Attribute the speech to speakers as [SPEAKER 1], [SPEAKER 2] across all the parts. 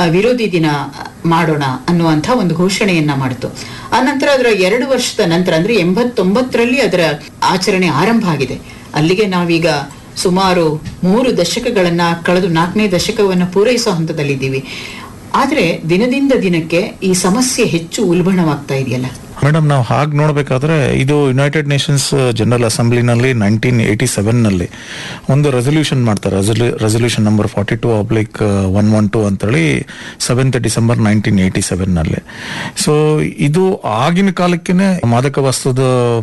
[SPEAKER 1] ವಿರೋಧಿ ದಿನ ಮಾಡೋಣ ಅನ್ನುವಂಥ ಒಂದು ಘೋಷಣೆಯನ್ನ ಮಾಡಿತು ಆನಂತರ ಅದರ ಎರಡು ವರ್ಷದ ನಂತರ ಅಂದ್ರೆ ಎಂಬತ್ತೊಂಬತ್ತರಲ್ಲಿ ಅದರ ಆಚರಣೆ ಆರಂಭ ಆಗಿದೆ ಅಲ್ಲಿಗೆ ನಾವೀಗ ಸುಮಾರು ಮೂರು ದಶಕಗಳನ್ನ ಕಳೆದು ನಾಲ್ಕನೇ ದಶಕವನ್ನು ಪೂರೈಸೋ ಹಂತದಲ್ಲಿದ್ದೀವಿ ಆದ್ರೆ ದಿನದಿಂದ ದಿನಕ್ಕೆ ಈ ಸಮಸ್ಯೆ ಹೆಚ್ಚು ಉಲ್ಬಣವಾಗ್ತಾ ಇದೆಯಲ್ಲ
[SPEAKER 2] ಮೇಡಮ್ ನಾವು ಹಾಗೆ ನೋಡಬೇಕಾದ್ರೆ ಇದು ಯುನೈಟೆಡ್ ನೇಷನ್ಸ್ ಜನರಲ್ ಅಸೆಂಬ್ಲಿನಲ್ಲಿ ನೈನ್ಟೀನ್ ಏಯ್ಟಿ ಸೆವೆನ್ನಲ್ಲಿ ಒಂದು ರೆಸೊಲ್ಯೂಷನ್ ಮಾಡ್ತಾರೆ resolution number forty two oblique one one two ಅಂತೇಳಿ ಸೆವೆಂತ್ ಡಿಸೆಂಬರ್ ನೈನ್ಟೀನ್ ಏಯ್ಟಿ ಸೆವೆನ್ನಲ್ಲಿ ಸೊ ಇದು ಆಗಿನ ಕಾಲಕ್ಕೇನೆ ಮಾದಕ ವಸ್ತುದ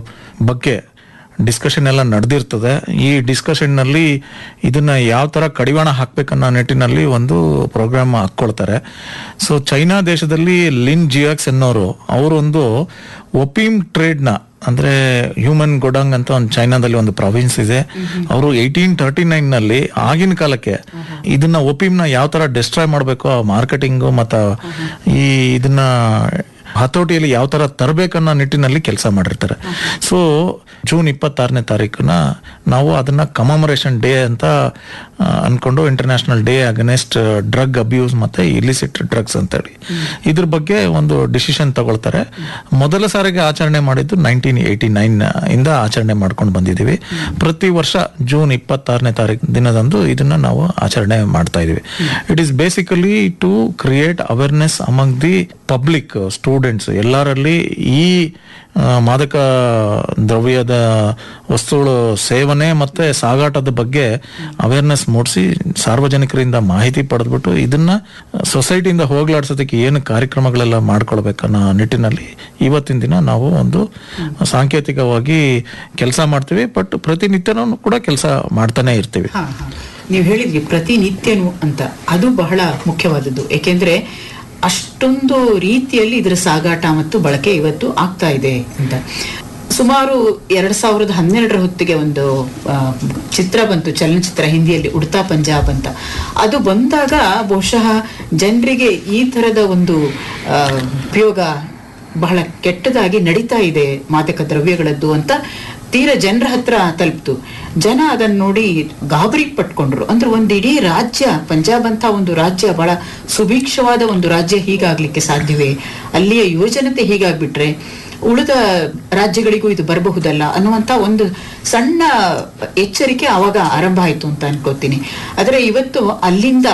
[SPEAKER 2] ಬಗ್ಗೆ ಡಿಸ್ಕಷನ್ ಎಲ್ಲ ನಡೆದಿರ್ತದೆ ಈ ಡಿಸ್ಕಷನ್ ನಲ್ಲಿ ಇದನ್ನ ಯಾವ ತರ ಕಡಿವಾಣ ಹಾಕ್ಬೇಕನ್ನೋ ನಿಟ್ಟಿನಲ್ಲಿ ಒಂದು ಪ್ರೋಗ್ರಾಮ್ ಹಾಕೊಳ್ತಾರೆ ಸೊ ಚೈನಾ ದೇಶದಲ್ಲಿ ಲಿನ್ ಜಿಯಾಕ್ಸ್ ಅನ್ನೋರು ಅವರೊಂದು ಒಪಿಮ್ ಟ್ರೇಡ್ ನ ಅಂದ್ರೆ ಹ್ಯೂಮನ್ ಗೊಡಂಗ್ ಅಂತ ಒಂದು ಚೈನಾದಲ್ಲಿ ಒಂದು ಪ್ರಾವಿನ್ಸ್ ಇದೆ ಅವರು ಏಯ್ಟೀನ್ ತರ್ಟಿ ನೈನ್ ನಲ್ಲಿ ಆಗಿನ ಕಾಲಕ್ಕೆ ಇದನ್ನ ಒಪಿಮ್ ನ ಯಾವ ತರ ಡಿಸ್ಟ್ರಾಯ್ ಮಾಡಬೇಕು ಆ ಮಾರ್ಕೆಟಿಂಗು ಮತ್ತ ಈ ಇದನ್ನ ಹತೋಟಿಯಲ್ಲಿ ಯಾವ ತರ ತರಬೇಕನ್ನೋ ನಿಟ್ಟಿನಲ್ಲಿ ಕೆಲಸ ಮಾಡಿರ್ತಾರೆ ಸೊ ಜೂನ್ ಇಪ್ಪತ್ತಾರನೇ ತಾರೀಕನ್ನ ನಾವು ಅದನ್ನ ಕಮಮರೇಷನ್ ಡೇ ಅಂತ ಆ, ಅನ್ಕೊಂಡು international day against drug abuse ಮತ್ತೆ ಇಲಿಸಿಟ್ ಡ್ರಗ್ಸ್ ಅಂತೇಳಿ ಇದ್ರ ಬಗ್ಗೆ ಒಂದು ಡಿಸಿಷನ್ ತಗೊಳ್ತಾರೆ ಮೊದಲ ಸಾರಿಗೆ ಆಚರಣೆ ಮಾಡಿದ್ದು ನೈನ್ಟೀನ್ ಏಯ್ಟಿ ನೈನ್ ಇಂದ ಆಚರಣೆ ಮಾಡ್ಕೊಂಡು ಬಂದಿದ್ದೀವಿ ಪ್ರತಿ ವರ್ಷ ಜೂನ್ ಇಪ್ಪತ್ತಾರನೇ ತಾರೀಕು ದಿನದಂದು ಇದನ್ನ ನಾವು ಆಚರಣೆ ಮಾಡ್ತಾ ಇದೀವಿ it is basically to create awareness among the public students ಎಲ್ಲರಲ್ಲಿ ಈ ಆ, ಮಾದಕ ದ್ರವ್ಯದ ವಸ್ತುಗಳು ಸೇವನೆ ಮತ್ತೆ ಸಾಗಾಟದ ಬಗ್ಗೆ ಅವೇರ್ನೆಸ್ ಮೂಡಿಸಿ ಸಾರ್ವಜನಿಕರಿಂದ ಮಾಹಿತಿ ಪಡೆದ್ಬಿಟ್ಟು ಇದನ್ನ ಸೊಸೈಟಿಯಿಂದ ಹೋಗ್ಲಾಡ್ಸೋದಕ್ಕೆ ಏನು ಕಾರ್ಯಕ್ರಮಗಳೆಲ್ಲ ಮಾಡ್ಕೊಳ್ಬೇಕನ್ನೋ ನಿಟ್ಟಿನಲ್ಲಿ ಇವತ್ತಿನ ದಿನ ನಾವು ಒಂದು ಸಾಂಕೇತಿಕವಾಗಿ ಕೆಲಸ ಮಾಡ್ತೀವಿ ಬಟ್ ಪ್ರತಿನಿತ್ಯನೂ ಕೂಡ ಕೆಲಸ ಮಾಡ್ತಾನೆ ಇರ್ತೀವಿ
[SPEAKER 1] ಹಾ ಹಾ ನೀವು ಹೇಳಿದ್ರಿ ಪ್ರತಿನಿತ್ಯನು ಅಂತ ಅದು ಬಹಳ ಮುಖ್ಯವಾದದ್ದು ಏಕೆಂದ್ರೆ ಅಷ್ಟೊಂದು ರೀತಿಯಲ್ಲಿ ಇದರ ಸಾಗಾಟ ಮತ್ತು ಬಳಕೆ ಇವತ್ತು ಆಗ್ತಾ ಇದೆ ಅಂತ ಸುಮಾರು ಎರಡ್ ಸಾವಿರದ ಹನ್ನೆರಡರ ಹೊತ್ತಿಗೆ ಒಂದು ಆ, ಚಿತ್ರ ಬಂತು ಚಲನಚಿತ್ರ ಹಿಂದಿಯಲ್ಲಿ ಉಡ್ತಾ ಪಂಜಾಬ್ ಅಂತ ಅದು ಬಂದಾಗ ಬಹುಶಃ ಜನರಿಗೆ ಈ ತರದ ಒಂದು ಆ, ಉಪಯೋಗ ಬಹಳ ಕೆಟ್ಟದಾಗಿ ನಡೀತಾ ಇದೆ ಮಾದಕ ದ್ರವ್ಯಗಳದ್ದು ಅಂತ ತೀರ ಜನರ ಹತ್ರ ತಲುಪ್ತು ಜನ ಅದನ್ನ ನೋಡಿ ಗಾಬರಿ ಪಟ್ಕೊಂಡ್ರು ಅಂದ್ರೆ ಒಂದು ಇಡೀ ರಾಜ್ಯ ಪಂಜಾಬ್ ಅಂತ ಒಂದು ರಾಜ್ಯ ಬಹಳ ಸುಭಿಕ್ಷವಾದ ಒಂದು ರಾಜ್ಯ ಹೀಗಾಗ್ಲಿಕ್ಕೆ ಸಾಧ್ಯವೇ ಅಲ್ಲಿಯ ಯುವಜನತೆ ಹೀಗಾಗ್ಬಿಟ್ರೆ ಉಳಿದ ರಾಜ್ಯಗಳಿಗೂ ಇದು ಬರಬಹುದಲ್ಲ ಅನ್ನುವಂತ ಒಂದು ಸಣ್ಣ ಎಚ್ಚರಿಕೆ ಆವಾಗ ಆರಂಭ ಆಯ್ತು ಅಂತ ಅನ್ಕೋತೀನಿ ಆದ್ರೆ ಇವತ್ತು ಅಲ್ಲಿಂದ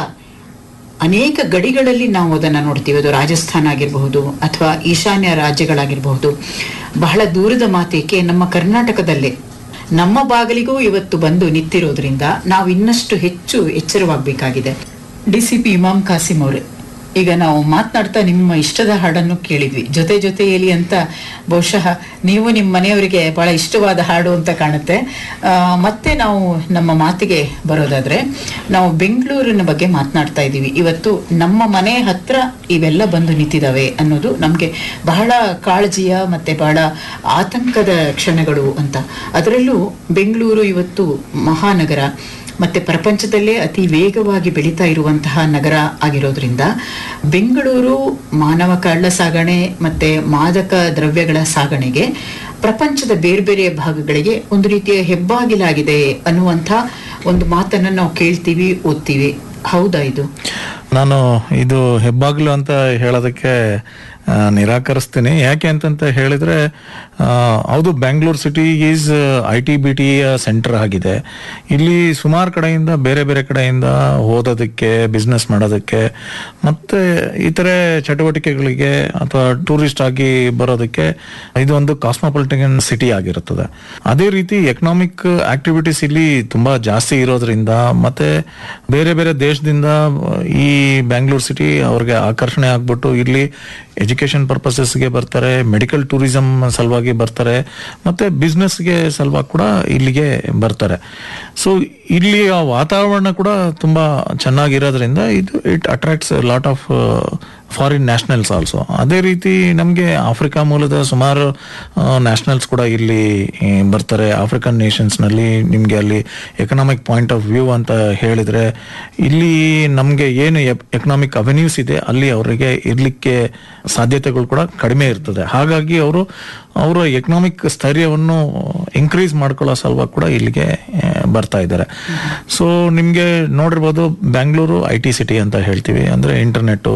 [SPEAKER 1] ಅನೇಕ ಗಡಿಗಳಲ್ಲಿ ನಾವು ಅದನ್ನ ನೋಡ್ತೀವಿ ಅದು ರಾಜಸ್ಥಾನ ಆಗಿರಬಹುದು ಅಥವಾ ಈಶಾನ್ಯ ರಾಜ್ಯಗಳಾಗಿರಬಹುದು ಬಹಳ ದೂರದ ಮಾತೇಕೆ ನಮ್ಮ ಕರ್ನಾಟಕದಲ್ಲೇ ನಮ್ಮ ಬಾಗಿಲಿಗೂ ಇವತ್ತು ಬಂದು ನಿಂತಿರೋದ್ರಿಂದ ನಾವು ಇನ್ನಷ್ಟು ಹೆಚ್ಚು ಎಚ್ಚರವಾಗಬೇಕಾಗಿದೆ D C P Imam Kasim ಅವರೇ ಈಗ ನಾವು ಮಾತನಾಡ್ತಾ ನಿಮ್ಮ ಇಷ್ಟದ ಹಾಡನ್ನು ಕೇಳಿದ್ವಿ ಜೊತೆ ಜೊತೆಯಲ್ಲಿ ಅಂತ ಬಹುಶಃ ನೀವು ನಿಮ್ಮ ಮನೆಯವರಿಗೆ ಬಹಳ ಇಷ್ಟವಾದ ಹಾಡು ಅಂತ ಕಾಣುತ್ತೆ ಆ, ಮತ್ತೆ ನಾವು ನಮ್ಮ ಮಾತಿಗೆ ಬರೋದಾದ್ರೆ ನಾವು ಬೆಂಗಳೂರಿನ ಬಗ್ಗೆ ಮಾತನಾಡ್ತಾ ಇದ್ದೀವಿ ಇವತ್ತು ನಮ್ಮ ಮನೆ ಹತ್ರ ಇವೆಲ್ಲ ಬಂದು ನಿಂತಿದ್ದಾವೆ ಅನ್ನೋದು ನಮಗೆ ಬಹಳ ಕಾಳಜಿಯ ಮತ್ತೆ ಬಹಳ ಆತಂಕದ ಕ್ಷಣಗಳು ಅಂತ ಅದರಲ್ಲೂ ಬೆಂಗಳೂರು ಇವತ್ತು ಮಹಾನಗರ ಮತ್ತೆ ಪ್ರಪಂಚದಲ್ಲೇ ಅತಿ ವೇಗವಾಗಿ ಬೆಳೀತಾ ಇರುವಂತಹ ನಗರ ಆಗಿರೋದ್ರಿಂದ ಬೆಂಗಳೂರು ಮಾನವ ಕಳ್ಳ ಸಾಗಣೆ ಮತ್ತೆ ಮಾದಕ ದ್ರವ್ಯಗಳ ಸಾಗಣೆಗೆ ಪ್ರಪಂಚದ ಬೇರೆ ಬೇರೆ ಭಾಗಗಳಿಗೆ ಒಂದು ರೀತಿಯ ಹೆಬ್ಬಾಗಿಲಾಗಿದೆ ಅನ್ನುವಂಥ ಒಂದು ಮಾತನ್ನ ನಾವು ಕೇಳ್ತೀವಿ ಓದ್ತೀವಿ ಹೌದಾ ಇದು
[SPEAKER 2] ನಾನು ಇದು ಹೆಬ್ಬಾಗ್ಲು ಅಂತ ಹೇಳೋದಕ್ಕೆ ಆ, ನಿರಾಕರಿಸ್ತೀನಿ ಯಾಕೆ ಅಂತಂತ ಹೇಳಿದ್ರೆ ಆ, ಹೌದು Bangalore city is I T B T center ಆಗಿದೆ ಇಲ್ಲಿ ಸುಮಾರು ಕಡೆಯಿಂದ ಬೇರೆ ಬೇರೆ ಕಡೆಯಿಂದ ಓದೋದಕ್ಕೆ ಬಿಸ್ನೆಸ್ ಮಾಡೋದಕ್ಕೆ ಮತ್ತೆ ಇತರೆ ಚಟುವಟಿಕೆಗಳಿಗೆ ಅಥವಾ ಟೂರಿಸ್ಟ್ ಆಗಿ ಬರೋದಕ್ಕೆ ಇದು ಒಂದು ಕಾಸ್ಮೋಪಾಲಿಟನ್ ಸಿಟಿ ಆಗಿರುತ್ತದೆ ಅದೇ ರೀತಿ ಎಕನಾಮಿಕ್ ಆಕ್ಟಿವಿಟೀಸ್ ಇಲ್ಲಿ ತುಂಬಾ ಜಾಸ್ತಿ ಇರೋದ್ರಿಂದ ಮತ್ತೆ ಬೇರೆ ಬೇರೆ ದೇಶದಿಂದ ಈ ಬ್ಯಾಂಗ್ಳೂರ್ ಸಿಟಿ ಅವ್ರಿಗೆ ಆಕರ್ಷಣೆ ಆಗ್ಬಿಟ್ಟು ಇಲ್ಲಿ ಎಜುಕೇಶನ್ ಪರ್ಪಸಸ್ಗೆ ಬರ್ತಾರೆ ಮೆಡಿಕಲ್ ಟೂರಿಸಂ ಸಲುವಾಗಿ ಬರ್ತಾರೆ ಮತ್ತೆ ಬಿಸ್ನೆಸ್ಗೆ ಸಲುವಾಗಿ ಕೂಡ ಇಲ್ಲಿಗೆ ಬರ್ತಾರೆ ಸೊ ಇಲ್ಲಿಯ ವಾತಾವರಣ ಕೂಡ ತುಂಬಾ ಚೆನ್ನಾಗಿರೋದ್ರಿಂದ ಇದು it attracts lot of foreign nationals also ಅದೇ ರೀತಿ ನಮಗೆ ಆಫ್ರಿಕಾ ಮೂಲದ ಸುಮಾರು ನ್ಯಾಷನಲ್ಸ್ ಕೂಡ ಇಲ್ಲಿ ಆ, ಬರ್ತಾರೆ ಆಫ್ರಿಕನ್ ನೇಷನ್ಸ್ನಲ್ಲಿ ನಿಮಗೆ ಅಲ್ಲಿ ಎಕನಾಮಿಕ್ ಪಾಯಿಂಟ್ ಆಫ್ ವ್ಯೂ ಅಂತ ಹೇಳಿದ್ರೆ ಇಲ್ಲಿ ನಮಗೆ ಏನು ಎಕನಾಮಿಕ್ ಅವೆನ್ಯೂಸ್ ಇದೆ ಅಲ್ಲಿ ಅವರಿಗೆ ಇರ್ಲಿಕ್ಕೆ ಸಾಧ್ಯತೆಗಳು ಕೂಡ ಕಡಿಮೆ ಇರ್ತದೆ ಹಾಗಾಗಿ ಅವರು ಅವರ ಎಕನಾಮಿಕ್ ಸ್ಥೈರ್ಯವನ್ನು ಇನ್ಕ್ರೀಸ್ ಮಾಡ್ಕೊಳ್ಳೋ ಸಲುವಾಗಿ ಕೂಡ ಇಲ್ಲಿಗೆ ಆ, ಬರ್ತಾ ಇದ್ದಾರೆ ಸೊ ನಿಮ್ಗೆ ನೋಡಿರ್ಬೋದು ಬ್ಯಾಂಗ್ಳೂರು ಐ ಟಿ ಸಿಟಿ ಅಂತ ಹೇಳ್ತೀವಿ ಅಂದ್ರೆ ಇಂಟರ್ನೆಟ್